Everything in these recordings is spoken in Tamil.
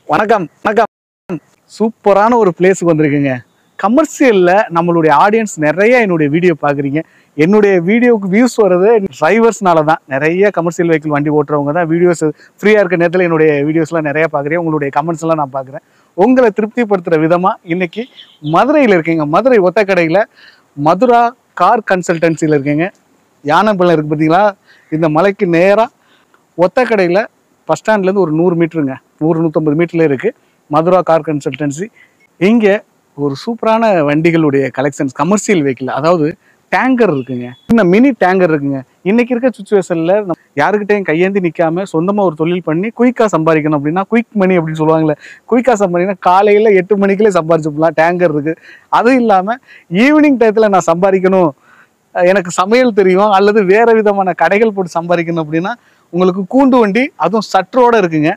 வணக்கம் வணக்கம் சூப்பரான ஒரு பிளேஸுக்கு வந்திருக்குங்க கமர்ஷியல்ல நம்மளுடைய ஆடியன்ஸ் நிறைய என்னுடைய வீடியோ பார்க்குறீங்க என்னுடைய வீடியோவுக்கு வியூஸ் வர்றது டிரைவர்ஸ்னால தான் நிறைய கமர்ஷியல் வெஹிக்கிள் வண்டி ஓட்டுறவங்க தான் வீடியோஸ் ஃப்ரீயாக இருக்க நேரத்தில் என்னுடைய வீடியோஸ்லாம் நிறைய பார்க்குறேன் உங்களுடைய கமெண்ட்ஸ் எல்லாம் நான் பார்க்குறேன் உங்களை திருப்திப்படுத்துகிற விதமாக இன்னைக்கு மதுரையில் இருக்கீங்க மதுரை ஒத்தக்கடையில் மதுரா கார் கன்சல்டன்சியில் இருக்கீங்க யானைப்பள்ளம் இருக்குது பார்த்தீங்களா இந்த மலைக்கு நேராக ஒத்தக்கடையில் பஸ் ஸ்டாண்ட்லேருந்து ஒரு நூறு மீட்டருங்க நூறு நூற்றம்பது மீட்டரில் இருக்குது மதுரா கார் கன்சல்டன்சி இங்கே ஒரு சூப்பரான வண்டிகளுடைய கலெக்ஷன்ஸ் கமர்ஷியல் வெஹிக்கிள் அதாவது டேங்கர் இருக்குங்க இந்த மினி டேங்கர் இருக்குங்க இன்னைக்கு இருக்க சுச்சுவேஷனில் யாருக்கிட்டையும் கையேந்தி நிற்காம சொந்தமாக ஒரு தொழில் பண்ணி குயிக்காக சம்பாதிக்கணும் அப்படின்னா குயிக் மணி அப்படின்னு சொல்லுவாங்களே குயிக்காக சம்பாதிக்கணும் காலையில் எட்டு மணிக்குள்ளே சம்பாரிச்சு போடலாம் டேங்கர் இருக்குது அதுவும் இல்லாமல் ஈவினிங் டயத்தில் நான் சம்பாதிக்கணும் எனக்கு சமையல் தெரியும் அல்லது வேற விதமான கடைகள் போட்டு சம்பாதிக்கணும் அப்படின்னா உங்களுக்கு கூண்டு வண்டி அதுவும் சற்றோட இருக்குங்க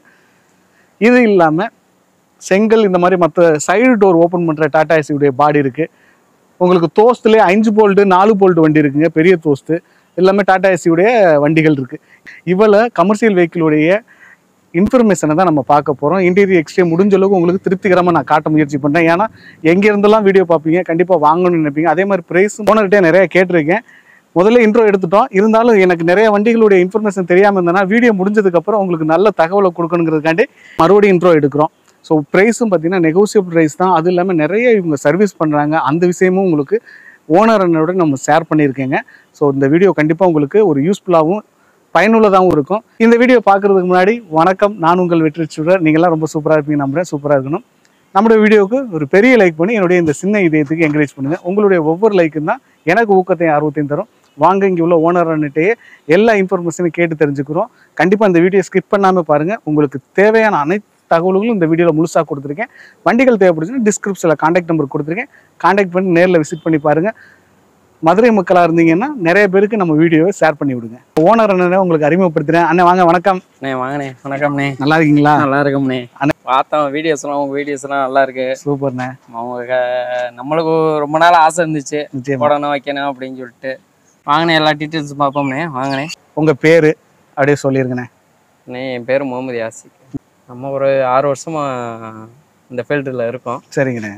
இது இல்லாமல் செங்கல் இந்த மாதிரி மற்ற சைடு டோர் ஓப்பன் பண்ணுற டாடா ஏசியுடைய பாடி இருக்குது உங்களுக்கு தோஸ்துலேயே அஞ்சு போல்ட்டு நாலு போல்ட் வண்டி இருக்குங்க பெரிய தோஸ்து எல்லாமே டாடா ஏசியுடைய வண்டிகள் இருக்குது இவ்வளோ கமர்ஷியல் வெஹிக்கிளுடைய இன்ஃபர்மேஷனை தான் நம்ம பார்க்க போகிறோம் இன்டீரியர் எக்ஸ்ட்ரே முடிஞ்ச அளவுக்கு உங்களுக்கு திருப்திகரமாக நான் காட்ட முயற்சி பண்ணுறேன் ஏன்னா எங்கே இருந்தெல்லாம் வீடியோ பார்ப்பீங்க கண்டிப்பாக வாங்கணும்னு நினைப்பீங்க அதே மாதிரி ப்ரைஸ் ஓனர்கிட்டே நிறைய கேட்டிருக்கேன் முதல்ல இன்ட்ரோ எடுத்துட்டோம் இருந்தாலும் எனக்கு நிறைய வண்டிகளுடைய இன்ஃபர்மேஷன் தெரியாமல் இருந்தேன்னா வீடியோ முடிஞ்சதுக்கப்புறம் உங்களுக்கு நல்ல தகவலை கொடுக்கணுங்கிறதுக்காண்டி மறுபடியும் இன்ட்ரோ எடுக்கிறோம் ஸோ ப்ரைஸும் பார்த்தீங்கன்னா நெகோசியபிள் ப்ரைஸ் தான் அது இல்லாமல் நிறைய இவங்க சர்வீஸ் பண்ணுறாங்க அந்த விஷயமும் உங்களுக்கு ஓனர் அண்ணனோட நம்ம ஷேர் பண்ணியிருக்கேங்க ஸோ இந்த வீடியோ கண்டிப்பாக உங்களுக்கு ஒரு யூஸ்ஃபுல்லாகவும் பயனுள்ளதாகவும் இருக்கும் இந்த வீடியோ பார்க்குறதுக்கு முன்னாடி வணக்கம் நான் உங்கள் வெற்றி சுடர் நீங்கள்லாம் ரொம்ப சூப்பராக இருப்பீங்க நம்புறேன் சூப்பராக இருக்கணும் நம்மளுடைய வீடியோவுக்கு ஒரு பெரிய லைக் பண்ணி என்னுடைய இந்த சின்ன இதயத்துக்கு என்கரேஜ் பண்ணுங்கள் உங்களுடைய ஒவ்வொரு லைக்கும் தான் எனக்கு ஊக்கத்தையும் ஆர்வத்தையும் தரும் வாங்க இங்கே உள்ள ஓனர்ன்னுட்டே எல்லா இன்ஃபர்மேஷனும் கேட்டு தெரிஞ்சுக்கிறோம் கண்டிப்பாக இந்த வீடியோ ஸ்கிப் பண்ணாமல் பாருங்கள் உங்களுக்கு தேவையான அனைத்து தகவல்களும் இந்த வீடியோவில் முழுசாக கொடுத்துருக்கேன் வண்டிகள் தேவைப்படுச்சுன்னா டிஸ்கிரிப்ஷனில் காண்டாக்ட் நம்பர் கொடுத்துருக்கேன் காண்டாக்ட் பண்ணி நேரில் விசிட் பண்ணி பாருங்கள் மதுரை மக்களாக இருந்தீங்கன்னா நிறைய பேருக்கு நம்ம வீடியோவை ஷேர் பண்ணி விடுங்க ஓனர் அண்ணனை உங்களுக்கு அறிமுகப்படுத்துகிறேன் அண்ணன் வாங்க வணக்கம் அண்ணே வாங்கண்ணே வணக்கம்ண்ணே நல்லா இருக்கீங்களா நல்லா இருக்கோம்ண்ணே அண்ணே. பார்த்தோம் வீடியோஸ்லாம் உங்க வீடியோஸ்லாம் நல்லா இருக்கு சூப்பர்ண்ணே அவங்க க- நம்மளுக்கு ரொம்ப நாள் ஆசை இருந்துச்சு நிச்சயமா போடணும் வைக்கணும் அப்படின்னு சொல்லிட்டு வாங்கினே எல்லா டீட்டெயில்ஸ் பார்ப்போம்ண்ணே வாங்கினே உங்கள் பேர் அப்படியே சொல்லிருங்கண்ணே அண்ணே என் பேர் முகமது யாசிக் நம்ம ஒரு ஆறு வருஷமா இந்த ஃபீல்டில் இருக்கோம் சரிங்கண்ணே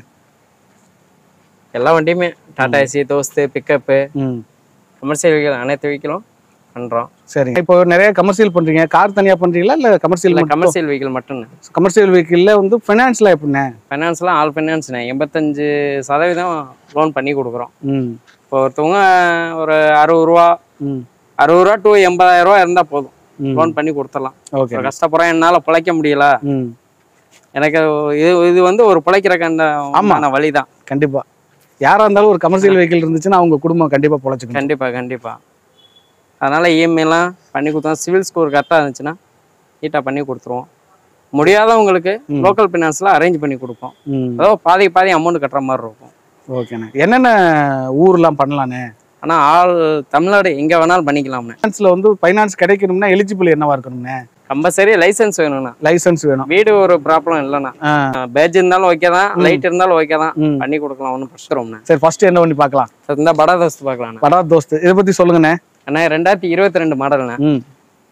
எல்லா வண்டியுமே டாடா ஏசி தோஸ்து பிக்கப்பு ம் கமர்ஷியல் வெஹிக்கிள் அனைத்து வெஹிக்கிளும் பண்ணுறோம் சரிங்க இப்போ நிறைய கமர்ஷியல் பண்ணுறீங்க கார் தனியாக பண்ணுறீங்களா இல்லை கமர்ஷியல் இல்லை கமர்ஷியல் வெஹிக்கிள் மட்டும்ண்ணே கமர்ஷியல் வெஹிக்கிளில் வந்து ஃபினான்ஸ்லாம் எப்படிண்ணே ஃபைனான்ஸ்லாம் ஆல் ஃபைனான்ஸ்ண்ணே எண்பத்தஞ்சு சதவீதம் லோன் பண்ணி கொடுக்குறோம் ம் இப்போ ஒருத்தவங்க ஒரு அறுபது ரூபா ம் அறுபது ரூபா டு எண்பதாயிரம் ரூபா இருந்தா போதும் ம். லோன் பண்ணி கொடுத்துடலாம் ஓகே இப்போ கஷ்டப்படுறேன் என்னால பிழைக்க முடியல ம் எனக்கு இது இது வந்து ஒரு பிழைக்கிறக்கான வழி தான் கண்டிப்பாக யாராக இருந்தாலும் ஒரு கமர்ஷியல் வெஹிக்கிள் இருந்துச்சுன்னா அவங்க குடும்பம் கண்டிப்பாக பொழைச்சிக்கணும் கண்டிப்பா கண்டிப்பா அதனால இஎம்ஐலாம் பண்ணி கொடுத்தோம் சிவில் ஸ்கோர் கரெக்டாக இருந்துச்சுன்னா நீட்டாக பண்ணி கொடுத்துருவோம் முடியாதவங்களுக்கு ம். லோக்கல் ஃபினான்ஸ்ல அரேஞ்ச் பண்ணி கொடுப்போம் ம் ஏதோ பாதி பாதி அமௌண்ட் கட்டுற மாதிரி இருக்கும் ஓகேண்ணே என்னென்ன ஊர்லாம் பண்ணலாண்ணே ஆனா ஆள் தமிழ்நாடு எங்க வேணாலும் பண்ணிக்கலாம்ண்ணே ஃபைனான்ஸில் வந்து ஃபைனான்ஸ் கிடைக்கணும்னா எலிஜிபிள் என்னவா இருக்கணும்ண்ணே கம்பல்சரி லைசன்ஸ் வேணும்ண்ணா லைசன்ஸ் வேணும் வீடு ஒரு ப்ராப்ளம் இல்லைண்ணா ஆ பேஜ் இருந்தாலும் ஓகே தான் ம். லைட் இருந்தாலும் ஓகே தான் ம் பண்ணி கொடுக்கலாம் ஒன்றும் பிரச்சனை சரி ஃபர்ஸ்ட் என்ன பண்ணி பார்க்கலாம் இந்த படா தோஸ்து பார்க்கலாண்ணா படா தோஸ்து இதை பற்றி சொல்லுங்கண்ணே அண்ணா ரெண்டாயிரத்தி இருபத்தி ரெண்டு மாடல்ண்ணே ம்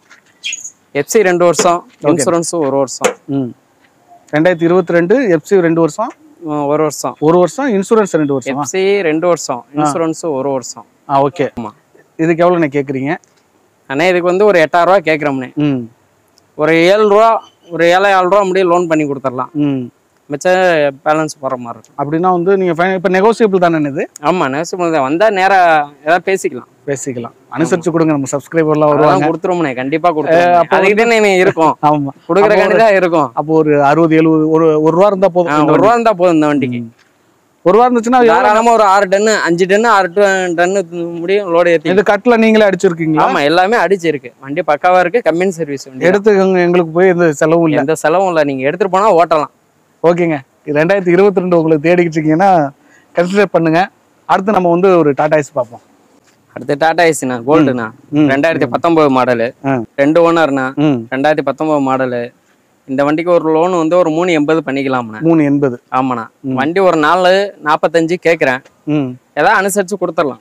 எஃப்சி ரெண்டு வருஷம் இன்சூரன்ஸும் ஒரு வருஷம் ம் ரெண்டாயிரத்தி இருபத்தி ரெண்டு எஃப்சி ரெண்டு வருஷம் உம், ஒரு வருஷம் ஒரு வருஷம் இன்சூரன்ஸ் ரெண்டு வருஷம் எஃப்சி ரெண்டு வருஷம் இன்சூரன்ஸும் ஒரு வருஷம் ஆ ஓகே ஆமா. இதுக்கு எவ்வளோண்ணே கேட்குறீங்க அண்ணா இதுக்கு வந்து ஒரு எட்டாயிரம் ரூபா கேட்குறோம்ண்ணே ம் ஒரு ஏழு ரூபா ஒரு ஏழை ஏழு ரூபா முடியும் லோன் பண்ணி கொடுத்துடலாம் ம் மிச்சம் பேலன்ஸ் போகிற மாதிரி இருக்கும் அப்படின்னா வந்து நீங்கள் இப்போ நெகோசியபிள் தானே இது ஆமா நேசம் தான் வந்தா நேரா ஏதாவது பேசிக்கலாம் பேசிக்கலாம் அனுசரிச்சு கொடுங்க நம்ம சப்ஸ்கிரைபர்லாம் வருவாங்க அதெல்லாம் கொடுத்துருவோம்ண்ணே கண்டிப்பா கொடுத்துருவோம் அப்போ அதுக்கு தானே இருக்கும் ஆமாம் கொடுக்குறக்காண்டி தான் இருக்கும் அப்போ ஒரு அறுபது எழுபது ஒரு ஒரு ரூபா இருந்தால் ஆ, போதும் இந்த ஒரு வண்டி. ரூபா இருந்தா போதும் இந்த வண்டிக்கு ஒரு ரூபா இருந்துச்சுன்னா எவ்வளவு? தாராளமா ஒரு ஆறு டன்னு அஞ்சு டன்னு ஆறு டன்- டன்னு முடியும் லோடு ஏற்றி இது கட்டில் நீங்களே அடிச்சிருக்கீங்களா ஆமா எல்லாமே அடிச்சிருக்கு வண்டி பக்காவா இருக்கு கம்பெனி சர்வீஸ் வண்டி தான். எடுத்துக்கோங்க எங்களுக்கு போய் எந்த செலவும் இல்லை எந்த செலவும் இல்ல நீங்க எடுத்துட்டு போனா ஓட்டலாம் ஓகேங்க ரெண்டாயிரத்தி இருபத்தி ரெண்டு உங்களுக்கு தேடிக்கிட்டு இருக்கீங்கன்னா கன்சிடர் பண்ணுங்க அடுத்து நம்ம வந்து ஒரு டாடா ஏசி பார்ப்போம் அடுத்து டாடா ஏசிண்ணா கோல்டுண்ணா ம். ரெண்டாயிரத்தி பத்தொன்பது மாடலு ஆ. ரெண்டு ஓனர்ண்ணா ம் ரெண்டாயிரத்தி பத்தொன்பது மாடலு இந்த வண்டிக்கு ஒரு லோன் வந்து ஒரு மூணு எண்பது பண்ணிக்கலாம்ண்ணா மூணு எண்பது ஆமாண்ணா ம். வண்டி ஒரு நாலு நாற்பத்தஞ்சு கேட்குறேன் ம் ஏதாவது அனுசரிச்சு கொடுத்துடலாம்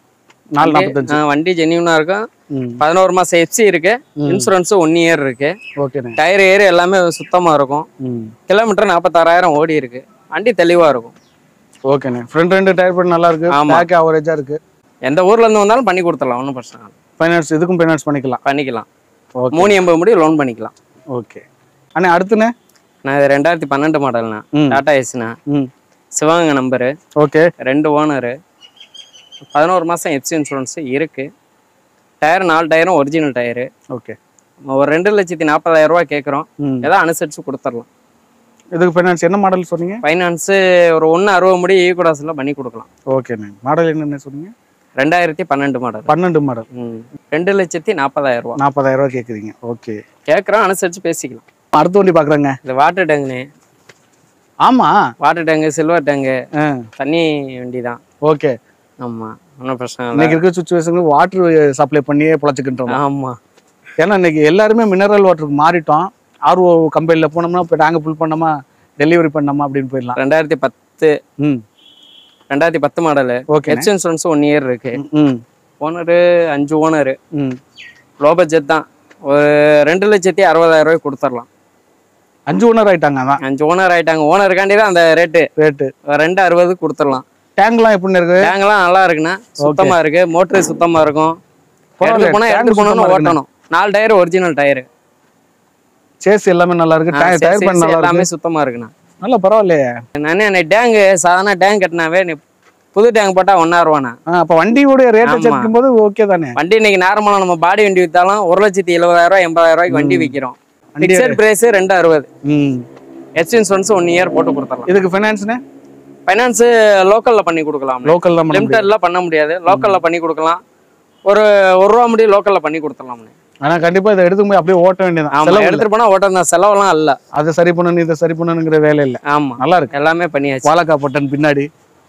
நாலு வண்டி- நாற்பத்தஞ்சு ஆ, வண்டி ஜென்யூனா இருக்கும் ம் பதினோரு மாசம் எஃப்சி இருக்கு இன்சூரன்ஸ் ஒன் இயர் இருக்கு ஓகேண்ணே டயர் ஏர் எல்லாமே சுத்தமா இருக்கும் ம் கிலோமீட்டர் நாற்பத்தாறாயிரம் ஓடி இருக்கு வண்டி தெளிவா இருக்கும் ஓகேண்ணே ஃப்ரண்ட் ரெண்டு டயர் பண்ணி நல்லா இருக்கு ஆமா. பேக் ஆவரேஜா இருக்கு எந்த ஊர்ல இருந்து வந்தாலும் பண்ணி கொடுத்துடலாம் ஒன்றும் பிரச்சனை இல்லை ஃபைனான்ஸ் இதுக்கும் ஃபைனான்ஸ் பண்ணிக்கலாம் பண்ணிக்கலாம் ஓகே மூணு எண்பது முடி லோன் பண்ணிக்கலாம் ஓகே அண்ணே அடுத்துண்ணே நான் இது ரெண்டாயிரத்தி பன்னெண்டு மாடல்ண்ணா ம். டாடா ஏஸ்ண்ணா ம் சிவகங்கை நம்பரு ஓகே ரெண்டு ஓனரு பதினோரு மாதம் எஃப்சி இன்சூரன்ஸ் இருக்கு டயர் நாலு டயரும் ஒரிஜினல் டயரு ஓகே ஒரு ரெண்டு லட்சத்தி நாற்பதாயிரம் ரூபாய் கேட்குறோம் ம் ஏதோ அனுசரித்து கொடுத்துடலாம் இதுக்கு ஃபைனான்ஸ் என்ன மாடல் சொன்னீங்க ஃபைனான்ஸு ஒரு ஒன்று அறுபது முடி ஈக்குடாஸில் பண்ணி கொடுக்கலாம் ஓகேண்ணே மாடல் என்னென்ன சொன்னீங்க ரெண்டாயிரத்தி பன்னெண்டு மாடல் பன்னெண்டு மாடல் ம் ரெண்டு லட்சத்தி நாற்பதாயிரம் ரூபா நாற்பதாயிரம் ரூபாய் கேட்குறீங்க ஓகே கேட்குறோம் அனுசரித்து பேசிக்கலாம் அடுத்த வண்டி பார்க்குறேங்க இது வாட்டர் டேங்குண்ணே ஆமா வாட்டர் டேங்கு சில்வர் டேங்கு ஆ தண்ணி வண்டி தான் ஓகே ஆமாம் ஒன்றும் பிரச்சனை இல்லை இன்னைக்கு இருக்க சுச்சுவேஷனுக்கு வாட்டர் சப்ளை பண்ணியே பொழைச்சிக்கிட்டோம் ஆமாம் ஏன்னா இன்னைக்கு எல்லாருமே மினரல் வாட்டருக்கு மாறிட்டோம் ஆர்ஓ கம்பெனியில் போனோம்னா இப்போ டேங்கை ஃபுல் பண்ணோமா டெலிவரி பண்ணோமா அப்படின்னு போயிடலாம் ரெண்டாயிரத்தி பத்து ம் ரெண்டாயிரத்தி பத்து மாடலு ஓகே ஹெச் இன்சூரன்ஸ் ஒன் இயர் இருக்கு ம் ஓனரு அஞ்சு ஓனரு ம் லோ பட்ஜெட் தான் ஒரு ரெண்டு லட்சத்தி அறுபதாயிரம் ரூபாய் கொடுத்துடலாம் அஞ்சு ஓனர் ஆயிட்டாங்க அதான் அஞ்சு ஓனர் ஆயிட்டாங்க ஓனருக்காண்டி தான் அந்த ரேட்டு ரேட்டு ரெண்டு அறுபது கொடுத்துடலாம் டேங்க்லாம் எப்படின்னு இருக்கு டேங்க்லாம் நல்லா இருக்குண்ணா சுத்தமா இருக்கு மோட்டர் சுத்தமா இருக்கும் எடுத்து போனா tank எடுத்து சுத்தமா போனோம்னு இருக்குண்ணே. ஓட்டணும் நாலு டயர் ஒரிஜினல் டயர் சேஸ் எல்லாமே நல்லா இருக்கு டயர் டயர் பண்ண நல்லா எல்லாமே இருக்கு சுத்தமா இருக்குண்ணா நல்லா பரவாயில்லையே நானே டேங்கு சாதாரண டேங்க் கட்டினாவே நீ புது டேங்க் போட்டா ஒன்னா ரூபாண்ணா ஆ, அப்ப வண்டியோட ரேட்டை ஆமா. சேர்க்கும் போது ஓகே தானே வண்டி இன்னைக்கு நார்மலா நம்ம பாடி வண்டி வித்தாலும் ஒரு லட்சத்தி எழுபதாயிரம் ரூபாய் எண்பதாயிரம் ரூபாய்க்கு வண்டி விற்கிறோம் வண்டி பிக்சட் பிரைஸ் ரெண்டு அறுபது ம் ஹெச் இன்சூரன்ஸ் ஒன் இயர் போட்டு கொடுத்துடலாம் இதுக்கு ஃபைனான்ஸ்னே ஃபைனான்ஸ் லோக்கல்ல பண்ணி கொடுக்கலாம் லோக்கல் தான் பண்ண முடியும். லிமிட்டட்ல பண்ண முடியாது லோக்கல்ல பண்ணி கொடுக்கலாம் ஒரு ஒரு ரூபா முடி லோக்கல்ல பண்ணி கொடுத்துடலாம் ஆனா கண்டிப்பா இதை எடுத்து போய் அப்படியே ஓட்ட வேண்டியதான் ஆமா செலவு இல்ல. எடுத்துட்டு போனா ஓட்டம் தான் செலவெல்லாம் இல்ல அதை சரி பண்ணணும் இதை சரி பண்ணணுங்கிற வேலை இல்ல ஆமா நல்லா இருக்கு எல்லாமே பண்ணியாச்சு வாழக்கா பட்டன் பின்னாடி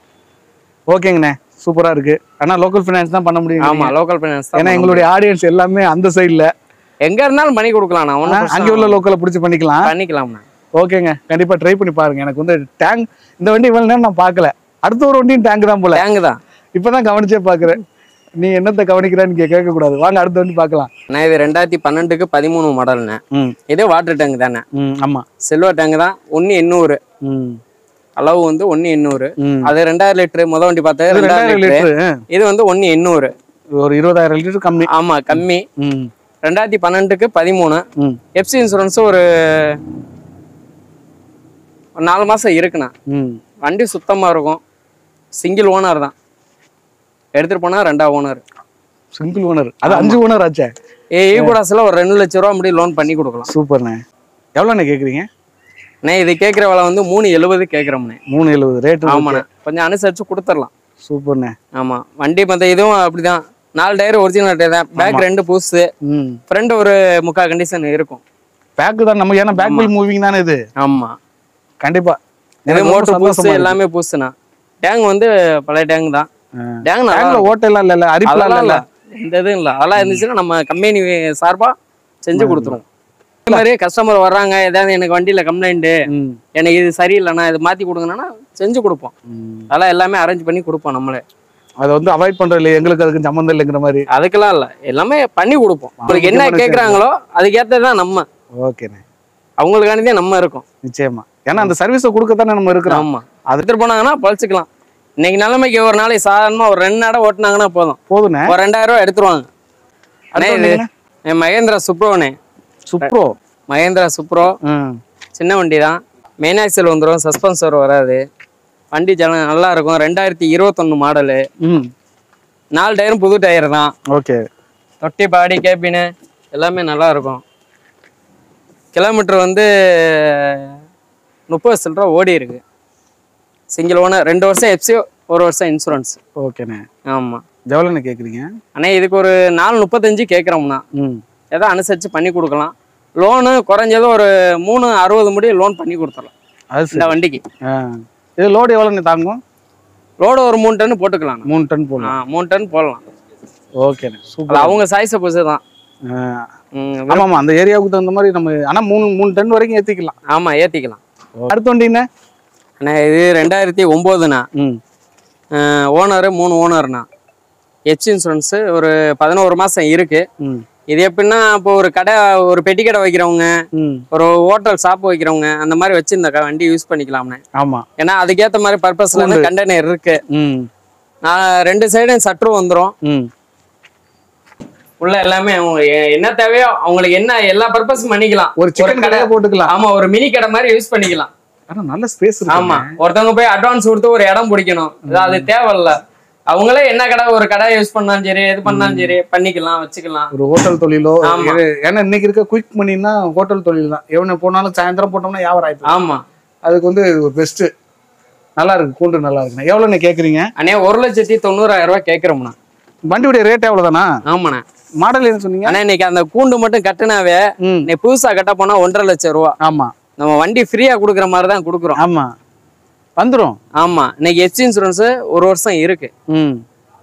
ஓகேங்கண்ணே சூப்பரா இருக்கு ஆனா லோக்கல் ஃபைனான்ஸ் தான் பண்ண முடியும் ஆமா லோக்கல் ஃபைனான்ஸ் ஏன்னா எங்களுடைய ஆடியன்ஸ் எல்லாமே அந்த சைடுல எங்க இருந்தாலும் பண்ணி கொடுக்கலாம் நான் ஒன்றும் அங்கே உள்ள லோக்கலை பிடிச்சி பண்ணிக்கலாம் பண்ணிக்கலாம்ண்ணா ஓகேங்க கண்டிப்பா ட்ரை பண்ணி பாருங்க எனக்கு வந்து டேங்க் இந்த வண்டி இவ்வளவு நேரம் நான் பார்க்கல அடுத்த ஒரு வண்டியும் டேங்க் தான் போல டேங்க் தான் இப்பதான் கவனிச்சே பாக்குறேன் நீ என்னத்த கவனிக்கிறேன்னு கே- கேட்க கூடாது வாங்க அடுத்த வண்டி பார்க்கலாம் நான் இது ரெண்டாயிரத்தி பன்னெண்டுக்கு பதிமூணு மாடல்ண்ணே ம் இதே வாட்டர் டேங்க் தானே ம் ஆமா சில்வர் டேங்க் தான் ஒன்று எண்ணூறு ம் அளவு வந்து ஒன்று எண்ணூறு ம் அது ரெண்டாயிரம் லிட்டரு முத வண்டி பார்த்தது இது ரெண்டாயிரம் ரெண்டாயிரம் லிட்டரு லிட்டரு இது வந்து ஒன்று எண்ணூறு ஒரு இருபதாயிரம் லிட்டர் கம்மி ஆமா கம்மி ம் ரெண்டாயிரத்தி பன்னெண்டுக்கு பதிமூணு ம் எஃப்சி இன்சூரன்ஸ் ஒரு ஒரு நாலு மாசம் இருக்குண்ணா ம் வண்டி சுத்தமா இருக்கும் சிங்கிள் ஓனர் தான் எடுத்துட்டு போனா ரெண்டா ஓனர் சிங்கிள் ஓனர் அது அஞ்சு ஓனர் ஆச்சே ஏ ஈகுடாஸ்ல ஒரு ரெண்டு லட்ச ரூபா முடி லோன் பண்ணி கொடுக்கலாம் சூப்பர்ண்ணே எவ்வளோண்ணே கேட்குறீங்க அண்ணே இது கேட்குற விலை வந்து மூணு எழுபது கேட்குறோம்ண்ணே மூணு எழுபது ரேட்டு ஆமாண்ணே கொஞ்சம் அனுசரிச்சு கொடுத்துடலாம் சூப்பர்ண்ணே ஆமா வண்டி மற்ற இதுவும் அப்படிதான் நாலு டயர் ஒரிஜினல் டயர் தான் பேக் ரெண்டு புதுசு ம் ஃப்ரண்ட் ஒரு முக்கா கண்டிஷன் இருக்கும் பேக்கு தான் நம்ம ஏன்னா பேக் பில் மூவிங் தானே இது ஆமா கண்டிப்பா இது எனக்கு ரொம்ப மோட்டர் சந்தோஷமா புதுசு இருக்கு. எல்லாமே புதுசுண்ணா டேங்க் வந்து பழைய டேங்க் தான் ஆ. டேங்க் நல்லா பேங்க்ல ஓட்டெல்லாம் இல்ல அரிப்பெல்லாம் அதெல்லாம் இல்ல இல்ல எந்த இதுவும் இல்ல அதெல்லாம் இருந்துச்சுன்னா நம்ம கம்பெனி சார்பா செஞ்சு கொடுத்துருவோம் இந்த மாதிரி கஸ்டமர் வர்றாங்க ஏதாவது எனக்கு வண்டியில கம்ப்ளைண்ட் ம். எனக்கு இது சரியில்லைண்ணா இது மாத்தி கொடுங்கண்ணா செஞ்சு கொடுப்போம் ம். அதெல்லாம் எல்லாமே அரேஞ்ச் பண்ணி கொடுப்போம் நம்மளே அதை வந்து அவாய்ட் பண்றது இல்லை எங்களுக்கு அதுக்கு சம்மந்தம் இல்லைங்கிற மாதிரி அதுக்கெல்லாம் இல்ல எல்லாமே பண்ணி கொடுப்போம் உங்களுக்கு என்ன முக்கியமான கேக்குறாங்களோ அதுக்கேற்றதான் நம்ம ஓகேண்ணே அவங்களுக்கானதே நம்ம இருக்கோம் நிச்சயமா ஏன்னா அந்த சர்வீஸை கொடுக்கத்தானே நம்ம இருக்கிறோம் ஆமா அது எடுத்துட்டு போனாங்கன்னா பழிச்சுக்கலாம் இன்னைக்கு நிலைமைக்கு ஒரு நாளைக்கு சாதாரணமா ஒரு ரெண்டு நடம் ஓட்டுனாங்கன்னா போதும் போதுண்ணே ஒரு ரெண்டாயிரம் ரூபாய் எடுத்துருவாங்க அண்ணே அடுத்து இது வந்தீங்கன்னா? என் மகேந்திரா சுப்ரோனே சுப்ரோ மகேந்திரா சுப்ரோ ம் சின்ன வண்டி தான் மெயின் ஆக்சல் வந்துடும் சஸ்பென்சர் வராது வண்டி ஜன நல்லா இருக்கும் ரெண்டாயிரத்தி இருபத்தொன்னு மாடலு ம் நாலு டயரும் புது டயர் தான் ஓகே தொட்டி பாடி கேபினு எல்லாமே நல்லா இருக்கும் கிலோமீட்டர் வந்து முப்பது சில்லற ஓடி இருக்கு சிங்கிள் ஓனர் ரெண்டு வருஷம் எஃப்சி ஒரு வருஷம் இன்சூரன்ஸ் ஓகேண்ணே ஆமாம் எவ்வளோண்ணே கேட்குறீங்க அண்ணே இதுக்கு ஒரு நாலு முப்பத்தஞ்சு கேட்குறோம்னா ம் ஏதோ அனுசரித்து பண்ணி கொடுக்கலாம் லோனு குறைஞ்சது ஒரு மூணு அறுபது முடி லோன் பண்ணி கொடுத்துடலாம் அது இந்த சரி வண்டிக்கு ஆ இது லோடு எவ்வளோண்ணே தாங்கும் லோடு ஒரு மூணு டன் போட்டுக்கலாம் மூணு டன் ஆ போடலாம் மூணு டன் போடலாம் ஓகேண்ணே அது சூப்பர் அவங்க சாய்ஸை பொறுத்து தான் ம், ஆமாம் ஆமாம் அந்த ஏரியாவுக்கு தகுந்த மாதிரி நம்ம ஆனால் மூணு மூணு டன் வரைக்கும் ஏற்றிக்கலாம் ஆமா ஏத்திக்கலாம் அடுத்த வண்டிண்ணே அண்ணா இது ரெண்டாயிரத்தி ஒம்போதுண்ணா ம் ஓனரு மூணு ஓனர்ண்ணா ஹெச் இன்சூரன்ஸ் ஒரு பதினோரு மாசம் இருக்கு ம் இது எப்படின்னா இப்போ ஒரு கடை ஒரு பெட்டி கடை வைக்கிறவங்க ம் ஒரு ஹோட்டல் ஷாப் வைக்கிறவங்க அந்த மாதிரி வச்சு இந்த க- வண்டி யூஸ் பண்ணிக்கலாம்னே ஆமா ஏன்னா அதுக்கேற்ற மாதிரி பர்பஸ்ல இருந்து கண்டெய்னர் இருக்கு ம் நான் ரெண்டு சைடும் சட்ரு வந்துரும் ம் உள்ள எல்லாமே அவங்க எ- என்ன தேவையோ அவங்களுக்கு என்ன எல்லா பர்பஸும் பண்ணிக்கலாம் ஒரு சிக்கன் கடையை போட்டுக்கலாம் ஆமா ஒரு மினி கடை மாதிரி யூஸ் பண்ணிக்கலாம் ஆனா நல்ல ஸ்பேஸ் இருக்கு ஆமா ஒருத்தவங்க போய் அட்வான்ஸ் கொடுத்து ஒரு இடம் பிடிக்கணும் அது அது தேவையில்ல அவங்களே என்ன கடை ஒரு கடை யூஸ் பண்ணாலும் சரி எது பண்ணாலும் சரி பண்ணிக்கலாம் வச்சுக்கலாம் ஒரு ஹோட்டல் தொழிலோ ஆமா. இது- ஏன்னா இன்னைக்கு இருக்க குயிக் மணின்னா ஹோட்டல் தொழில் தான் எவனை போனாலும் சாயந்தரம் போட்டோம்னா வியாபாரம் ஆயிடுது ஆமா அதுக்கு வந்து ஒரு பெஸ்ட் நல்லா இருக்கு கூண்டு நல்லா இருக்குண்ணே எவ்வளோண்ணே கேட்குறீங்க அண்ணே ஒரு லட்சத்தி தொண்ணூறாயிரம் ரூபாய் கேட்குறோம்ண்ணா வண்டியுடைய ரேட் எவ்வளோதானா ஆமாண்ணே மாடல் என்ன சொன்னீங்க ஆனா இன்னைக்கு அந்த கூண்டு மட்டும் கட்டினாவே ம் நீ புதுசா கட்ட போனா ஒன்றரை லட்சம் ரூபா ஆமா நம்ம வண்டி ஃப்ரீயா கொடுக்குற மாதிரி தான் கொடுக்குறோம் ஆமா வந்துரும் ஆமா இன்னைக்கு ஹெச் இன்சூரன்ஸ் ஒரு வருஷம் இருக்கு ம்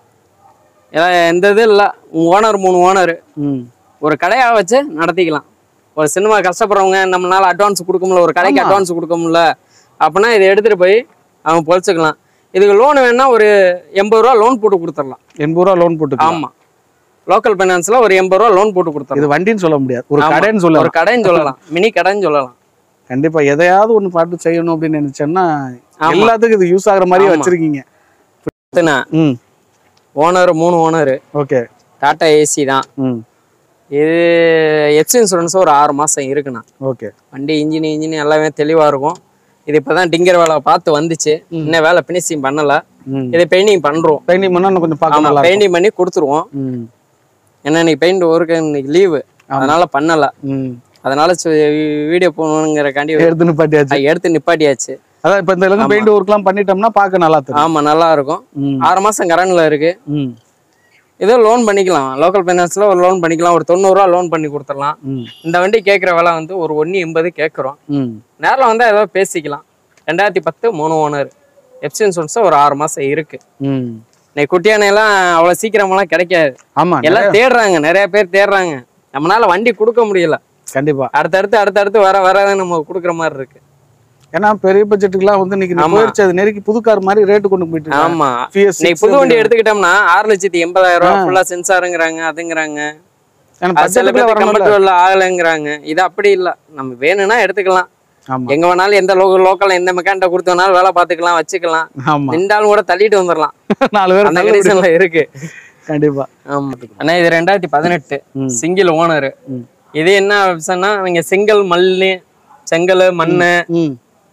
ஏன்னா எந்த இது இல்ல ஓனர் மூணு ஓனர் ம் ஒரு கடையா வச்சு நடத்திக்கலாம் ஒரு சினிமா கஷ்டப்படுறவங்க நம்மளால அட்வான்ஸ் கொடுக்க முடியல ஒரு கடைக்கு ஆமா. அட்வான்ஸ் கொடுக்க முடியல அப்படின்னா இதை எடுத்துட்டு போய் அவங்க பொழைச்சிக்கலாம் இதுக்கு லோன் வேணா ஒரு எண்பது ரூபா லோன் போட்டு கொடுத்துடலாம் எண்பது ரூபா லோன் போட்டுக்கலாம் ஆமா லோக்கல் ஃபைனான்ஸ்ல ஒரு எண்பது ரூபா லோன் போட்டு கொடுத்துடலாம் இது வண்டின்னு சொல்ல முடியாது ஒரு ஆமா. கடைன்னு ஒரு சொல்லலாம் கடைன்னு சொல்லலாம் மினி கடைன்னு சொல்லலாம் கண்டிப்பா எதையாவது ஒண்ணு பாட்டு செய்யணும் அப்படின்னு நினைச்சேன்னா ஆமா. எல்லாத்துக்கும் இது யூஸ் ஆகுற மாதிரி ஆமா. வச்சிருக்கீங்க எத்தனை ம் ஓனர் மூணு ஓனர் ஓகே டாடா ஏசி தான் ம் இது ஹெச் இன்சூரன்ஸ் ஒரு ஆறு மாசம் இருக்குண்ணா ஓகே வண்டி இன்ஜின் இன்ஜின் எல்லாமே தெளிவா இருக்கும் இது இப்பதான் டிங்கர் வேலை பார்த்து வந்துச்சு இன்னும் வேலை பினிஷிங் பண்ணல ம் இது பெயிண்டிங் பண்றோம் பெயிண்டிங் பண்ணா இன்னும் கொஞ்சம் பார்க்க ஆமா நல்லா இருக்கும் பெயிண்டிங் பண்ணி கொடுத்துருவோம் ம் ஏன்னா இன்னைக்கு பெயிண்ட் ஒர்க்கு இன்னைக்கு லீவு அதனால பண்ணல ம் அதனால வீடியோ போகணுங்கிறக்காண்டி எடுத்து நிப்பாட்டியாச்சு எடுத்து நிப்பாட்டியாச்சு அதான் இப்ப இந்த அளவுக்கு பெயிண்ட் ஒர்க்லாம் பண்ணிட்டோம்னா பார்க்க நல்லா தெரியும் ஆமா நல்லா இருக்கும் ம் ஆறு மாசம் கரண்ட்ல இருக்கு ம் இதோ லோன் பண்ணிக்கலாம் லோக்கல் ஃபைனான்ஸ்ல ஒரு லோன் பண்ணிக்கலாம் ஒரு தொண்ணூறுரூவா லோன் பண்ணி கொடுத்துடலாம் ம் இந்த வண்டி கேட்குற விலை வந்து ஒரு ஒன்று எண்பது கேட்குறோம் ம் நேரில் வந்தால் ஏதோ பேசிக்கலாம் ரெண்டாயிரத்தி பத்து மூணு ஓனர் எப்சி இன்சூரன்ஸ் ஒரு ஆறு மாசம் இருக்கு ம் இன்னைக்கு குட்டியானையெல்லாம் அவ்வளோ சீக்கிரமெல்லாம் கிடைக்காது ஆமா எல்லாம் தேடுறாங்க நிறைய பேர் தேடுறாங்க நம்மளால வண்டி கொடுக்க முடியல கண்டிப்பா அடுத்தடுத்து அடுத்தடுத்து வர வர நம்ம கொடுக்குற மாதிரி இருக்கு ஏன்னா பெரிய பட்ஜெட்டுக்குலாம் வந்து இன்னைக்கு ஆமா. போயிடுச்சு அது நெருக்கி புது கார் மாதிரி ரேட்டு கொண்டு போயிட்டு இருக்காங்க. ஆமா PS6 இன்னைக்கு புது வண்டி எடுத்துக்கிட்டோம்னா ஆறு லட்சத்தி எண்பதாயிரம் ரூபாய் ஃபுல்லா சென்சாருங்கிறாங்க அதுங்கிறாங்க ஏன்னா அது சில பட்ஜெட்டுக்குள்ள பேர் வரணும்ல கம்ஃபர்டபுள் ஆகலைங்கிறாங்க இது அப்படி இல்ல நம்ம வேணும்னா எடுத்துக்கலாம் ஆமா எங்க வேணாலும் எந்த லோக்கல் லோக்கல் எந்த மெக்கானிட்ட கொடுத்து வேணாலும் வேலை பார்த்துக்கலாம் வச்சுக்கலாம் ஆமா நின்றாலும் கூட தள்ளிட்டு வந்துடலாம் நாலு பேர் அந்த தள்ள முடியும். கண்டிஷன்ல இருக்கு கண்டிப்பா ஆமா அண்ணா இது ரெண்டாயிரத்தி பதினெட்டு ம். சிங்கிள் ஓனர் ம். இது என்ன ஆப்ஷன்னா நீங்க செங்கல் மல்லு செங்கல் மண்ணு ம்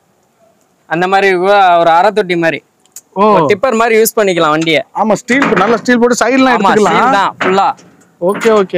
அந்த மாதிரி கூட ஒரு அரை தொட்டி மாதிரி ஓ டிப்பர் மாதிரி யூஸ் பண்ணிக்கலாம் வண்டியை ஆமா ஸ்டீல் நல்ல ஸ்டீல் போட்டு சைடுலாம் ஆமா எடுத்துக்கலாம் steel தான் ஃபுல்லா ஓகே ஓகே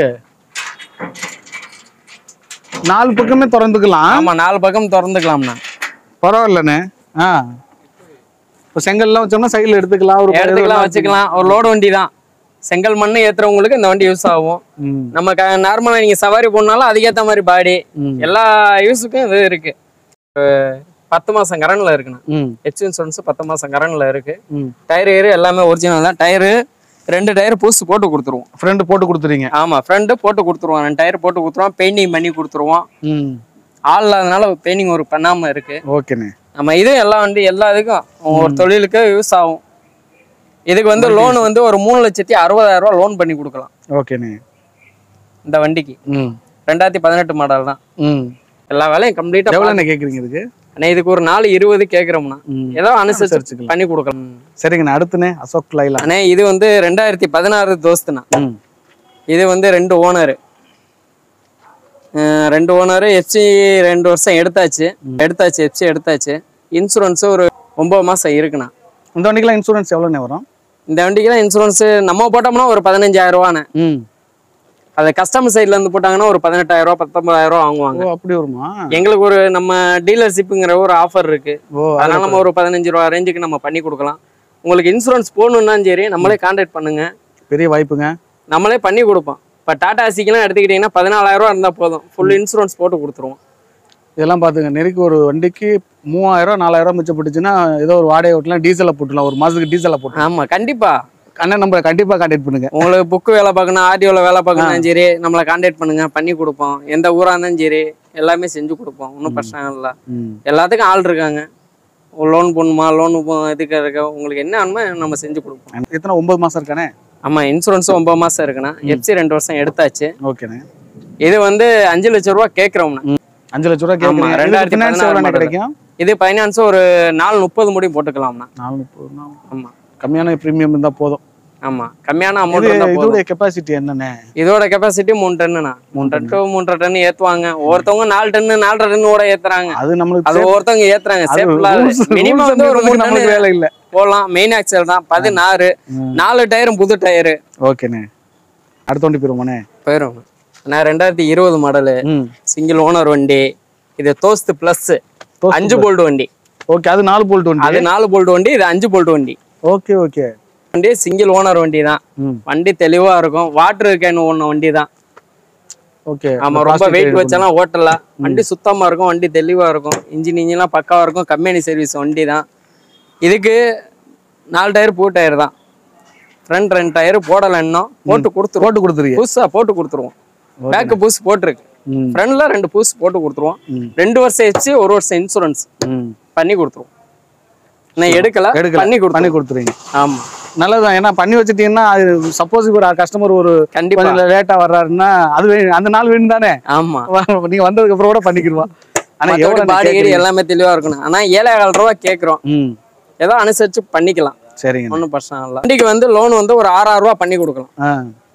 நாலு பக்கமே திறந்துக்கலாம் ஆமா நாலு பக்கம் திறந்துக்கலாம்ண்ணா பரவாயில்லண்ணே ஆ இப்போ செங்கல்லாம் வச்சோம்னா சைடுல எடுத்துக்கலாம் ஒரு எடுத்துக்கலாம் வச்சுக்கலாம் ஒரு லோடு வண்டி தான் செங்கல் மண்ணு ஏத்துறவங்களுக்கு இந்த வண்டி யூஸ் ஆகும் ம் நம்ம நார்மலா நீங்க சவாரி போனாலும் அதுக்கேத்த மாதிரி பாடி ம் எல்லா யூஸுக்கும் இது இருக்கு அஹ் பத்து மாசம் கரண்ட்ல இருக்குண்ணா ம் ஹெச் இன்சூரன்ஸ் பத்து மாசம் கரண்ட்ல இருக்கு ம் டயர் ஏறு எல்லாமே ஒரிஜினல் தான் டயரு ரெண்டு டயர் புதுசு போட்டு கொடுத்துருவோம் ஃப்ரெண்டு போட்டு கொடுத்துறீங்க ஆமா ஃப்ரண்ட் போட்டு கொடுத்துருவோம் ரெண்டு டயர் போட்டு கொடுத்துருவோம் பெயிண்டிங் பண்ணி கொடுத்துருவோம் ம் ஆள் இல்லாதனால பெயிண்டிங் ஒர்க் பண்ணாம இருக்கு ஓகேண்ணே நம்ம இது எல்லா வண்டி எல்லா இதுக்கும் ஒரு தொழிலுக்கு யூஸ் ஆகும் இதுக்கு வந்து லோன் வந்து ஒரு மூணு லட்சத்தி அறுபதாயிரம் ரூபாய் லோன் பண்ணி கொடுக்கலாம் ஓகேண்ணே இந்த வண்டிக்கு ம் ரெண்டாயிரத்தி பதினெட்டு மாடல் தான் ம் எல்லா வேலையும் கம்ப்ளீட்டா எவ்வளோண்ணே கேட்குறீங்க இதுக்கு அண்ணே இதுக்கு ஒரு நாலு இருபது கேட்குறோம்னா ம் ஏதோ அனுசரிச்சு அனுசரிச்சுக்கலாம். பண்ணி கொடுக்கலாம் சரிங்கண்ணே அடுத்துண்ணே அசோக் லைலா அண்ணே இது வந்து ரெண்டாயிரத்தி பதினாறு தோஸ்துண்ணா ம் இது வந்து ரெண்டு ஓனரு ரெண்டு ஓனரு எஃப்சி ரெண்டு வருஷம் எடுத்தாச்சு எடுத்தாச்சு எஃப்சி எடுத்தாச்சு இன்சூரன்ஸ் ஒரு ஒன்பது மாசம் இருக்குண்ணா இந்த வண்டிக்கெல்லாம் இன்சூரன்ஸ் எவ்வளோண்ணே வரும் இந்த வண்டிக்கெல்லாம் இன்சூரன்ஸ் நம்ம போட்டோம்னா ஒரு பதினஞ்சாயிரம் ரூபாண்ணே ம் அது கஸ்டமர் சைட்ல இருந்து போட்டாங்கன்னா ஒரு பதினெட்டாயிரம் ரூபா பத்தொன்பதாயிரம் ரூபா வாங்குவாங்க ஓ அப்படி வருமா எங்களுக்கு ஒரு நம்ம டீலர்ஷிப்புங்கிற ஒரு ஆஃபர் இருக்கு ஓ அதனால நம்ம ஒரு பதினஞ்சு ரூபா ரேஞ்சுக்கு நம்ம பண்ணி கொடுக்கலாம் உங்களுக்கு இன்சூரன்ஸ் போகணுன்னாலும் சரி நம்மளே கான்டாக்ட் பண்ணுங்க பெரிய வாய்ப்புங்க நம்மளே பண்ணி கொடுப்போம் இப்போ டாடா ஏசிக்கெல்லாம் எடுத்துக்கிட்டிங்கன்னா பதினாலாயிரம் ரூபா இருந்தால் போதும் ஃபுல் இன்சூரன்ஸ் போட்டு கொடுத்துருவோம் இதெல்லாம் பார்த்துங்க நெருக்கி ஒரு வண்டிக்கு மூவாயிரம் நாலாயிரம் மிச்சப்பட்டுச்சுன்னா ஏதோ ஒரு வாடகை ஓட்டலாம் டீசலை போட்டுலாம் ஒரு மாதத்துக்கு டீசலை போட்டு ஆமா கண்டிப்பா அண்ணன் நம்ம கண்டிப்பாக கான்டாக்ட் பண்ணுங்க உங்களுக்கு புக்கு வேலை பார்க்கணும் ஆர்டிஓல வேலை பார்க்கணும் சரி நம்மளை கான்டாக்ட் பண்ணுங்க பண்ணி கொடுப்போம் எந்த ஊரா இருந்தாலும் சரி எல்லாமே செஞ்சு கொடுப்போம் ஒன்றும் பிரச்சனை இல்லை ம் எல்லாத்துக்கும் ஆள் இருக்காங்க லோன் போடணுமா லோன் இதுக்கு இருக்க உங்களுக்கு என்ன வேணுமோ நம்ம செஞ்சு கொடுப்போம் எத்தனை ஒன்பது மாதம் இருக்கானே ஆமா இன்சூரன்ஸ் ஒன்பது மாசம் இருக்குண்ணா எஃப்சி ரெண்டு வருஷம் எடுத்தாச்சு ஓகேண்ணே இது வந்து அஞ்சு லட்சம் ரூபா கேட்குறோம்ண்ணா அஞ்சு லட்ச ரூபா ஆமா, கேட்குறீங்க ரெண்டாயிரத்தி ஃபினான்ஸ் பதினாறு எவ்வளோ model. கிடைக்கும் இது ஃபைனான்ஸ் ஒரு நாலு முப்பது முடியும் போட்டுக்கலாம்ண்ணா நாலு முப்பது நாள். ஆமா கம்மியான ப்ரீமியம் இருந்தா போதும் ஆமா கம்மியான இது அமௌண்ட் இருந்தா போதும் இதோட கெப்பாசிட்டி என்னண்ணே இதோட கெப்பாசிட்டி மூணு டன்னுண்ணா மூணு டன் டு மூன்றரை டன் ஏத்துவாங்க ஒவ்வொருத்தவங்க நாலு டன்னு நாலரை டன் கூட ஏத்துறாங்க அது நம்மளுக்கு அது ஒவ்வொருத்தவங்க ஏத்துறாங்க அது சேஃப்ல rules- மினிமம் rules வந்து ஒரு and மூணு நமக்கு டன் வேலை இல்ல போடலாம் மெயின் ஆக்சல் தான் பதினாறு நாலு டயரும் புது டயரு ஓகேண்ணே அடுத்த வண்டி போயிருமாண்ணே போயிடும் நான் ரெண்டாயிரத்தி இருபது மாடலு ம் சிங்கிள் ஓனர் வண்டி இது தோஸ்து பிளஸ் தோஸ்து அஞ்சு போல்ட் வண்டி ஓகே அது நாலு போல்ட் வண்டி அது நாலு போல்ட் வண்டி இது அஞ்சு போல்ட் வண்டி ஓகே ஓகே வண்டி சிங்கிள் ஓனர் வண்டி தான் ம் வண்டி தெளிவா இருக்கும் வாட்டர் கேன் ஓடின வண்டி தான் ஓகே ஆமா ரொம்ப வெயிட் வச்சாலும் ஓட்டலாம் வண்டி சுத்தமா இருக்கும் வண்டி தெளிவா இருக்கும் இன்ஜின் இன்ஜின்லாம் பக்காவா இருக்கும் கம்பெனி சர்வீஸ் வண்டி தான் இதுக்கு நாலு டயர் பூ டயர் தான் ஃப்ரண்ட் ரெண்டு டயர் போடல இன்னும் போட்டு கொடுத்துருவோம் போட்டு கொடுத்துருங்க புதுசா போட்டு கொடுத்துருவோம் பேக்கு புதுசு போட்டிருக்கு ம் ஃப்ரண்ட்ல ரெண்டு புதுசு போட்டு கொடுத்துருவோம் ம். ரெண்டு வருஷம் வச்சு ஒரு வருஷம் இன்சூரன்ஸ் ம் பண்ணி கொடுத்துருவோம் நான் எடுக்கல எடுக்கல பண்ணி பண்ணி கொடுத்து கொடுத்துருங்க ஆமா நல்லதுதான் ஏன்னா பண்ணி வச்சுட்டீங்கன்னா அது சப்போஸ் இப்போ ஒரு கஸ்டமர் ஒரு கண்டிப்பா கொஞ்சம் லேட்டா வர்றாருன்னா அது வேணும் அந்த நாள் வேணும் தானே ஆமா நீங்க வந்ததுக்கு அப்புறம் கூட பண்ணிக்கிடுவான் ஆனா மத்தபடி எவ்வளவு பாடி கீடி எல்லாமே தெளிவா இருக்கணும் ஆனா ஏழாயிரம் ரூபா கேக்குறோம் ம் ஏதோ அனுசரிச்சு பண்ணிக்கலாம் சரிங்க ஒன்றும் பிரச்சனை இல்லை வண்டிக்கு வந்து லோன் வந்து ஒரு ஆறாயிரம் ரூபா பண்ணி கொடுக்கலாம் ஆ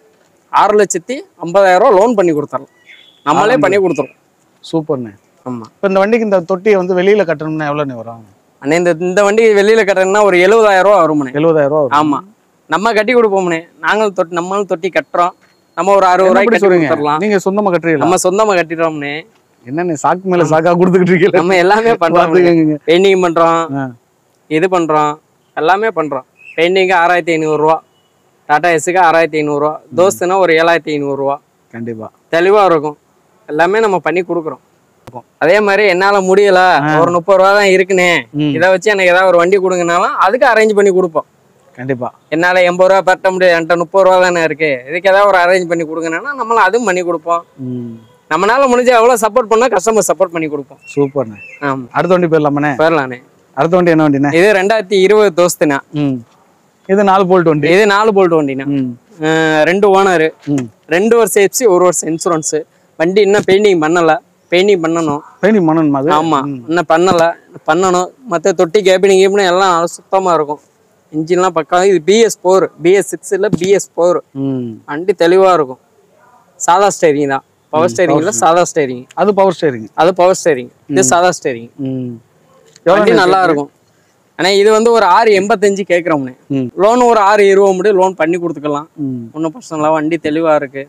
ஆறு லட்சத்தி ஐம்பதாயிரம் ரூபா லோன் பண்ணி கொடுத்துடலாம் நம்மளே பண்ணி கொடுத்துருவோம் சூப்பர்ண்ணே ஆமா இப்போ இந்த வண்டிக்கு இந்த தொட்டியை வந்து வெளியில கட்டணும்னா எவ்வளோண்ணே வரும் அண்ணே இந்த இந்த வண்டி வெளியில கட்டுறதுன்னா ஒரு எழுபதாயிரம் ரூபா வரும்ண்ணே எழுபதாயிரம் ரூபா வரும் ஆமா நம்ம கட்டி கொடுப்போம்ண்ணே நாங்களும் தொட்டி நம்மளும் தொட்டி கட்டுறோம் நம்ம ஒரு அறுபது என்ன ரூபாய்க்கு இப்படி கட்டி சொல்றீங்க கொடுத்துடலாம் நீங்க சொந்தமா கட்டுறீங்களா நம்ம சொந்தமா கட்டிடுறோம்னே என்னண்ணே சாக்கு மேல சாக்கா கொடுத்துக்கிட்டு இருக்கீங்க நம்ம எல்லாமே பண்றோம் பாத்துக்கங்க பெயிண்டிங் பண்றோம் ஆ. இது பண்றோம் எல்லாமே பண்றோம் பெயிண்டிங்கு ஆறாயிரத்தி ஐநூறுரூவா டாடா எஸ்க்கு ஆறாயிரத்தி ஐநூறுரூவா தோஸ்துனா ஒரு ஏழாயிரத்தி ஐநூறுரூவா கண்டிப்பா தெளிவா இருக்கும் எல்லாமே நம்ம பண்ணி கொடுக்குறோம் அதே மாதிரி என்னால முடியல ஒரு முப்பது ரூபா தான் இருக்குனே ம். இதை வச்சு எனக்கு ஏதாவது ஒரு வண்டி கொடுங்கனாலும் அதுக்கு அரேஞ்ச் பண்ணி கொடுப்போம் கண்டிப்பா என்னால எண்பது ரூபா பட்ட முடியாது என்கிட்ட முப்பது ரூபா தானே இருக்கு இதுக்கு ஏதாவது ஒரு அரேஞ்ச் பண்ணி கொடுங்கன்னா நம்மளும் அதுவும் பண்ணி கொடுப்போம் ம் நம்மளால முடிஞ்ச எவ்வளவு சப்போர்ட் பண்ணா கஸ்டமர் சப்போர்ட் பண்ணி கொடுப்போம் சூப்பர்ண்ணே ஆமா அடுத்த வண்டி போயிடலாமாண்ணே போயிடலானே அடுத்த வண்டி என்ன வண்டிண்ணே இது ரெண்டாயிரத்தி இருபது தோஸ்துனா ம் இது நாலு போல்ட் வண்டி இது நாலு போல்ட் வண்டினா ம் அஹ் ரெண்டு ஓனரு ம் ரெண்டு வருஷம் எஃப்சி ஒரு வருஷம் இன்சூரன்ஸ் வண்டி இன்னும் பெயிண்டிங் பண்ணல பெயிண்டிங் பண்ணணும் பெயிண்டிங் பண்ணணுமா அது ஆமா இன்னும் பண்ணல பண்ணணும் மற்ற தொட்டி கேபினிங் கேபினி எல்லாம் நல்லா சுத்தமா இருக்கும் இன்ஜின்லாம் பக்கம் இது பிஎஸ் ஃபோர் பிஎஸ் சிக்ஸ் இல்லை பிஎஸ் ஃபோர் ம் வண்டி தெளிவா இருக்கும் சாதா ஸ்டேரிங் தான் பவர் ஸ்டேரிங்ல சாதா ஸ்டேரிங் அது பவர் ஸ்டேரிங் அது பவர் ஸ்டேரிங் இது சாதா ஸ்டேரிங் ம் வண்டி நல்லா இருக்கும் ஆனா இது வந்து ஒரு ஆறு எண்பத்தஞ்சு கேட்குறோம்னே ம் லோன் ஒரு ஆறு இருபது முடியும் லோன் பண்ணி கொடுத்துக்கலாம் ம் ஒன்றும் பிரச்சனை இல்லை வண்டி தெளிவா இருக்கு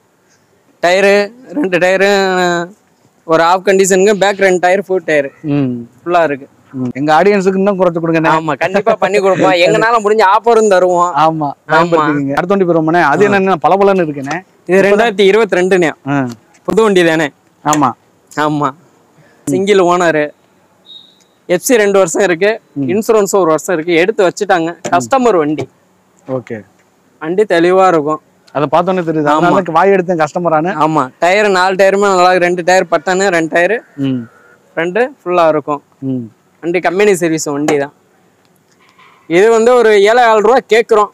டயரு ரெண்டு டயரு ஒரு ஆஃப் கண்டிஷனுக்கு பேக் ரெண்டு டயர் ஃபுல் டயர் ம் ஃபுல்லா இருக்கு ம். எங்க ஆடியன்ஸுக்கு இன்னும் குறைச்சு கொடுங்கண்ணே ஆமா கண்டிப்பா பண்ணி கொடுப்போம் எங்கனால முடிஞ்ச ஆஃபரும் தருவோம் ஆமா பயன்படுத்திக்கங்க அடுத்த வண்டி போயிருவோம்ண்ணே அது என்ன பளபளன்னு இருக்குண்ணே இது ரெண்டாயிரத்தி இருபத்தி ரெண்டுனே ஆ புது வண்டி தானே ஆமா ஆமா சிங்கிள் ஓனரு எஃப்சி ரெண்டு வருஷம் இருக்கு இன்சூரன்ஸும் ஒரு வருஷம் இருக்கு எடுத்து வச்சுட்டாங்க கஸ்டமர் வண்டி ஓகே வண்டி தெளிவா இருக்கும் அதை பார்த்தோன்னே தெரியுது அதனால தான் வாய் எடுத்தேன் கஸ்டமரானு ஆமா டயர் நாலு டயருமே நல்லா இருக்கு. ரெண்டு டயர் பட்டானு ரெண்டு டயரு ம் ரெண்டு ஃபுல்லா இருக்கும் ம் வண்டி கம்பெனி சர்வீஸ் வண்டி தான் இது வந்து ஒரு ஏழாயிரம் ரூபா கேட்குறோம்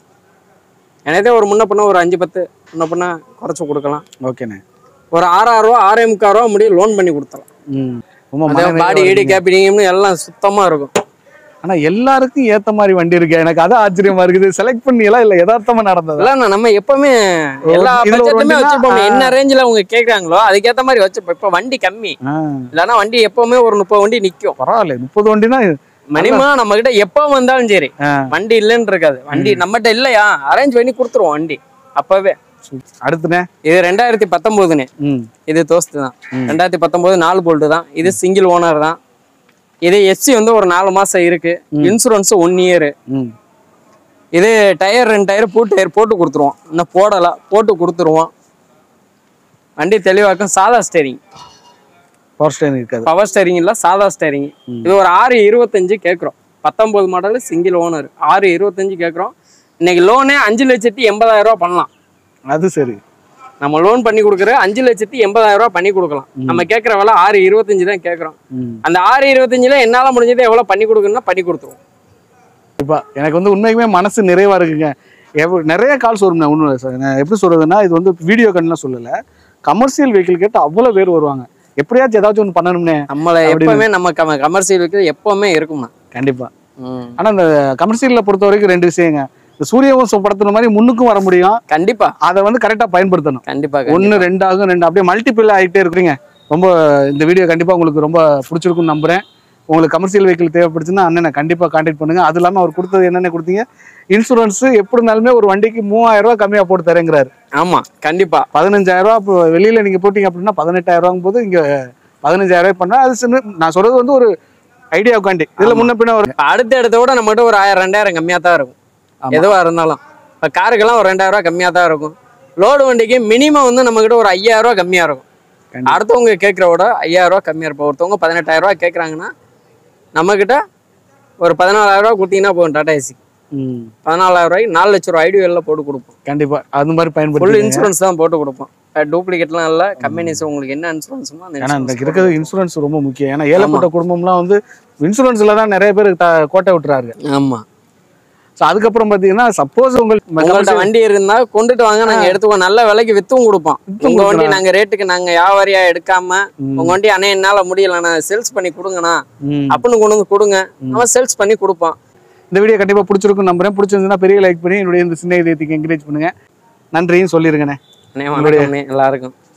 எனதே ஒரு முன்ன பண்ண ஒரு அஞ்சு பத்து முன்ன பண்ண குறைச்சு கொடுக்கலாம் ஓகேண்ணே ஒரு ஆறாயிரம் ரூபா ஆறே முக்கால் ரூபா முடியும் லோன் பண்ணி கொடுத்துலாம் ம் ரொம்ப அதே மன பாடி ஈடு கேபினிங்னு எல்லாம் சுத்தமா இருக்கும் ஆனா எல்லாருக்கும் ஏத்த மாதிரி வண்டி இருக்கு எனக்கு அது ஆச்சரியமா இருக்குது செலக்ட் பண்ணியெல்லாம் இல்ல யதார்த்தமா நடந்ததா அதெல்லாம் நம்ம எப்பவுமே எல்லா இதுல ஒரு பட்ஜெட்டுமே வண்டினா, வச்சுப்போம் ஆ. என்ன ரேஞ்சில் அவங்க கேட்குறாங்களோ அதுக்கேற்ற மாதிரி வச்சுப்போம் இப்போ வண்டி கம்மி ஆ, இல்லைன்னா வண்டி எப்பவுமே ஒரு முப்பது வண்டி நிற்கும் பரவாயில்ல முப்பது வண்டினா மினிமம் நம்ம கிட்ட எப்போ வந்தாலும் சரி ஆ, வண்டி இல்லைன்னு இருக்காது வண்டி நம்மகிட்ட இல்லையா அரேஞ்ச் பண்ணி கொடுத்துருவோம் வண்டி அப்பவே அடுத்துண்ணே இது ரெண்டாயிரத்தி பத்தொம்போதுண்ணே ம் இது தோஸ்து தான் ரெண்டாயிரத்தி பத்தொம்போது நாலு போல்ட்டு தான் இது சிங்கிள் ஓனர் தான் இது எஸ்சி வந்து ஒரு நாலு மாசம் இருக்கு இன்சூரன்ஸ் ஒன் இயர் ம் இது டயர் ரெண்டு டயர் பூ டயர் போட்டு கொடுத்துருவோம் இன்னும் போடலை போட்டு கொடுத்துருவோம் வண்டி தெளிவாக்கும் சாதா ஸ்டேரிங் பவர் ஸ்டேரிங் இருக்காது பவர் ஸ்டேரிங் இல்லை சாதா ஸ்டேரிங் இது ஒரு ஆறு இருபத்தஞ்சு கேட்குறோம் பத்தொம்போது மாடல் சிங்கிள் ஓனர் ஆறு இருபத்தஞ்சு கேட்குறோம் இன்னைக்கு லோனே அஞ்சு லட்சத்தி எண்பதாயிரம் ரூபா பண்ணலாம் அது சரி நம்ம லோன் பண்ணி கொடுக்குற அஞ்சு லட்சத்தி எண்பதாயிரம் ரூபா பண்ணி கொடுக்கலாம் நம்ம கேட்குற விலை ஆறு இருபத்தஞ்சு தான் கேட்குறோம் ம் அந்த ஆறு இருபத்தஞ்சுல என்னால முடிஞ்சதை எவ்வளவு பண்ணி கொடுக்கணும்னா பண்ணி கொடுத்துருவோம் கண்டிப்பா எனக்கு வந்து உண்மைக்குமே மனசு நிறைவா இருக்குங்க எவ்வ- நிறைய கால்ஸ் வரும் ஒன்றும் இல்லை சார் நான் எப்படி சொல்றதுன்னா இது வந்து வீடியோ கண்ணுலாம் சொல்லலை கமர்ஷியல் வெஹிக்கிள் கேட்டு அவ்வளோ பேர் வருவாங்க எப்படியாச்சும் ஏதாச்சும் ஒன்று பண்ணணும்னே நம்மளை எப்பவுமே நம்ம கமர்ஷியல் வைக்கிறது எப்பவுமே இருக்கும்ண்ணா கண்டிப்பா ம். ஆனா இந்த கமர்ஷியலில் பொறுத்த வரைக்கும் ரெண்டு விஷயங்க இந்த சூரிய வம்சம் படத்துல மாதிரி முன்னுக்கும் வர முடியும் கண்டிப்பா அதை வந்து கரெக்டா பயன்படுத்தணும் கண்டிப்பா ஒன்று ரெண்டு ஆகும் ரெண்டு அப்படியே மல்டிபிள் ஆகிட்டே இருக்கிறீங்க ரொம்ப இந்த வீடியோ கண்டிப்பா உங்களுக்கு ரொம்ப பிடிச்சிருக்கும்னு நம்புறேன் உங்களுக்கு கமர்ஷியல் வெஹிக்கிள் தேவைப்படுச்சுன்னா அண்ணனை கண்டிப்பா கான்டாக்ட் பண்ணுங்க அது இல்லாம அவர் கொடுத்தது என்னென்ன கொடுத்தீங்க இன்சூரன்ஸ் எப்படி இருந்தாலுமே ஒரு வண்டிக்கு மூவாயிரம் ரூபாய் கம்மியா போட்டு தரேங்கிறாரு ஆமா கண்டிப்பா பதினஞ்சாயிரம் ரூபாய் இப்போ வெளியில நீங்க போட்டீங்க அப்படின்னா பதினெட்டாயிரம் ரூபாங்கும் போது இங்க பதினஞ்சாயிரம் ரூபாய் பண்ணா அது சின்ன நான் சொல்றது வந்து ஒரு ஐடியாவுக்காண்டி இதுல முன்ன பின்ன ஒரு இப்ப அடுத்த இடத்த விட நம்மகிட்ட ஒரு ஆயிரம் ரெண்டாயிரம் கம்மியா தான் இருக்கும் ஆமா. எதுவா இருந்தாலும் இப்ப காருக்கெல்லாம் ஒரு ரெண்டாயிரம் ரூபாய் கம்மியா தான் இருக்கும் லோடு வண்டிக்கு மினிமம் வந்து நம்ம கிட்ட ஒரு ஐயாயிரம் ரூபாய் கம்மியா இருக்கும் கண்டிப்பா. அடுத்தவங்க கேட்கற விட ஐயாயிரம் ரூபாய் கம்மியா இருக்கும் ஒருத்தவங்க பதினெட்டாயிரம் ரூபாய் கேட்கறாங்கன்னா நம்ம கிட்ட ஒரு பதினாலாயிரம் ரூபாய் கொடுத்தீங்கன்னா போதும் டாடா ஏசி ம், பதினாலாயிரம் ரூபாய்க்கு நாலு லட்சம் ரூபாய் ஐடியல்ல போட்டு கொடுப்போம் கண்டிப்பா அது மாதிரி ஃபுல் பயன்படுத்தி இன்சூரன்ஸ் தான் போட்டு கொடுப்போம் டூப்ளிகேட்லாம் இல்லை கம்பெனிஸ் உங்களுக்கு என்ன இன்சூரன்ஸுமோ அந்த ஏன்னா இந்த insurance இருக்கிறது இன்சூரன்ஸ் ரொம்ப முக்கியம் ஏன்னா ஏழப்பட்ட குடும்பம்லாம் வந்து இன்சூரன்ஸ்ல தான் நிறைய பேர் த- கோட்டை விட்டுறாரு ஆமா ஸோ அதுக்கப்புறம் பார்த்தீங்கன்னா சப்போஸ் உங்களுக்கு உங்கள்ட்ட வண்டி இருந்தா கொண்டுட்டு வாங்க நாங்க எடுத்துக்குவோம் நல்ல விலைக்கு வித்தும் கொடுப்போம் வித்தும் உங்க வண்டி கொடுக்கலாம். நாங்க ரேட்டுக்கு நாங்க வியாபாரியா எடுக்காம ம், உங்க வண்டி அண்ணே என்னால முடியலண்ணா சேல்ஸ் பண்ணி கொடுங்கண்ணா ம். அப்படின்னு கொண்டு வந்து கொடுங்க நம்ம சேல்ஸ் பண்ணி கொடுப்போம் இந்த வீடியோ கண்டிப்பா பிடிச்சிருக்கும் நம்புறேன் பிடிச்சிருந்ததுன்னா பெரிய லைக் பண்ணி என்னுடைய இந்த சின்ன இதயத்துக்கு என்கரேஜ் பண்ணுங்க நன்றியும் சொல்லிருங்கண்ணே அண்ணே வணக்கம்ண்ணே எல்லாருக்கும்